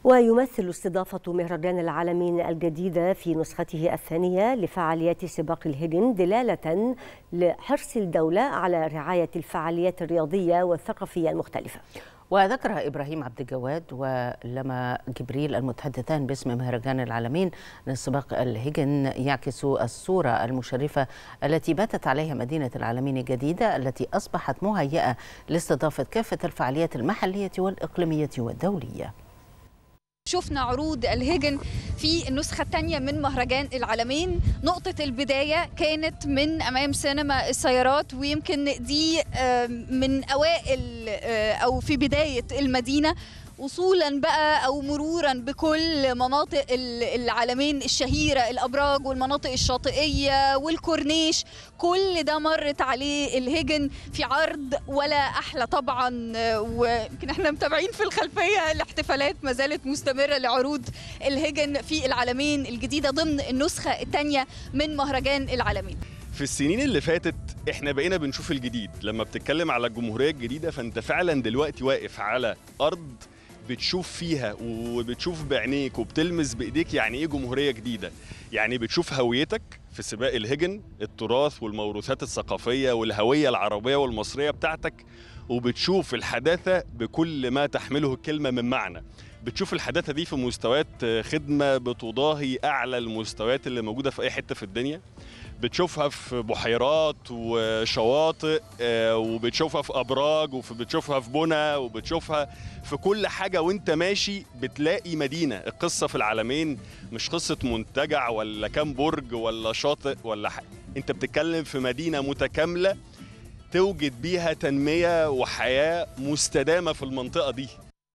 ويمثل استضافة مهرجان العالمين الجديدة في نسخته الثانية لفعاليات سباق الهجن دلالة لحرص الدولة على رعاية الفعاليات الرياضية والثقافية المختلفة وذكر إبراهيم عبد الجواد ولما جبريل المتحدثان باسم مهرجان العالمين لسباق الهجن يعكس الصورة المشرفة التي باتت عليها مدينة العالمين الجديدة التي أصبحت مهيئة لاستضافة كافة الفعاليات المحلية والإقليمية والدولية شفنا عروض الهجن في النسخة الثانية من مهرجان العالمين نقطة البداية كانت من أمام سينما السيارات ويمكن دي من أوائل أو في بداية المدينة وصولا بقى او مرورا بكل مناطق العالمين الشهيره الابراج والمناطق الشاطئيه والكورنيش كل ده مرت عليه الهجن في عرض ولا احلى طبعا ويمكن احنا متابعين في الخلفيه الاحتفالات ما زالت مستمره لعروض الهجن في العالمين الجديده ضمن النسخه الثانيه من مهرجان العالمين في السنين اللي فاتت احنا بقينا بنشوف الجديد لما بتتكلم على الجمهوريه الجديده فانت فعلا دلوقتي واقف على ارض بتشوف فيها وبتشوف بعينيك وبتلمس بايديك يعني ايه جمهوريه جديده يعني بتشوف هويتك في سباق الهجن التراث والموروثات الثقافيه والهويه العربيه والمصريه بتاعتك وبتشوف الحداثه بكل ما تحمله الكلمه من معنى بتشوف الحداثه دي في مستويات خدمه بتضاهي اعلى المستويات اللي موجوده في اي حته في الدنيا بتشوفها في بحيرات وشواطئ وبتشوفها في ابراج وبتشوفها في بنى وبتشوفها في كل حاجه وانت ماشي بتلاقي مدينه القصه في العالمين مش قصه منتجع ولا كام برج ولا شاطئ ولا حاجه انت بتتكلم في مدينه متكامله توجد بيها تنميه وحياه مستدامه في المنطقه دي